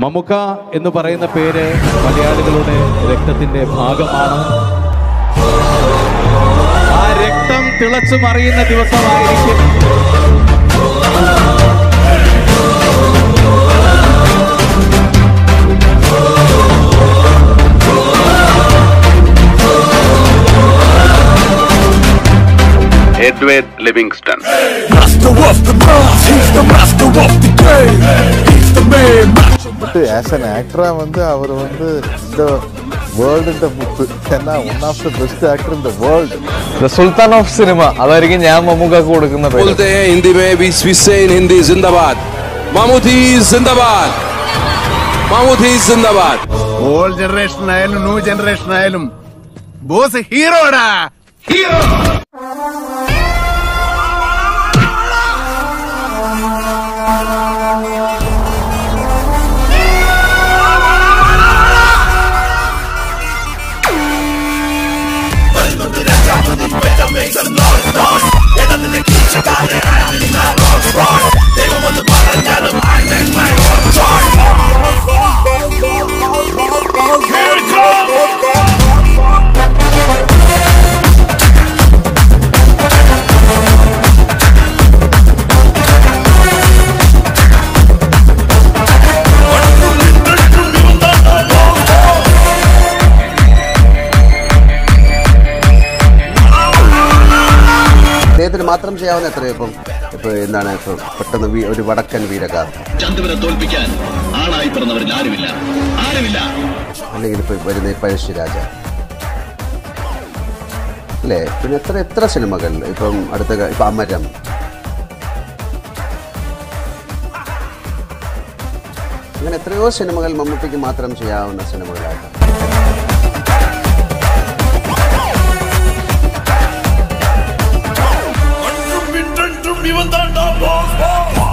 മമുക്ക എന്ന് പറയുന്ന പേര് മലയാളികളുടെ രക്തത്തിന്റെ ഭാഗമാണ് ആ രക്തം തിളച്ചു മറിയുന്ന ദിവസമായിരിക്കും Edward Livingston Master of the mass, he's the master of the game. He's the main master. But as an ஆக்டரா வந்து அவர் வந்து இந்த വേൾഡിന്റെ മുത്ത് എന്നാ one of the best actor in the world the sultan of cinema അതായിരിക്കും ഞാൻ മമ്മൂക്കാക്ക് കൊടുക്കുന്ന പേര് बोलते हैं हिंदी में भी we say in हिंदी जिंदाबाद मामूदी जिंदाबाद मामूदी जिंदाबाद ഓൾഡ് ജനറേഷൻ ആയാലും ന്യൂ ജനറേഷൻ ആയാലും ബോസ് ഹീറോടാ ഹീറോ അദ്ദേഹത്തിന് മാത്രം ചെയ്യാവുന്ന എത്രയോ ഇപ്പം ഇപ്പൊ എന്താണ് ഇപ്പൊ പെട്ടെന്ന് വീ- ഒരു വടക്കൻ വീരഗാഥ ചന്തുവിനെ തോൽപ്പിക്കാൻ ആണായി പിറന്നവരിൽ ആരുമില്ല ആരുമില്ല അല്ലെങ്കിൽ ഇപ്പൊ വരുന്ന ഈ പഴശ്ശിരാജ അല്ലേ പിന്നെ എത്ര എത്ര സിനിമകൾ ഇപ്പം അടുത്ത കാ- ഇപ്പൊ അമരം അങ്ങനെ എത്രയോ സിനിമകൾ മമ്മൂട്ടിക്ക് മാത്രം ചെയ്യാവുന്ന സിനിമകളായിട്ട് One from Britain to Vivantanda, boss, boss.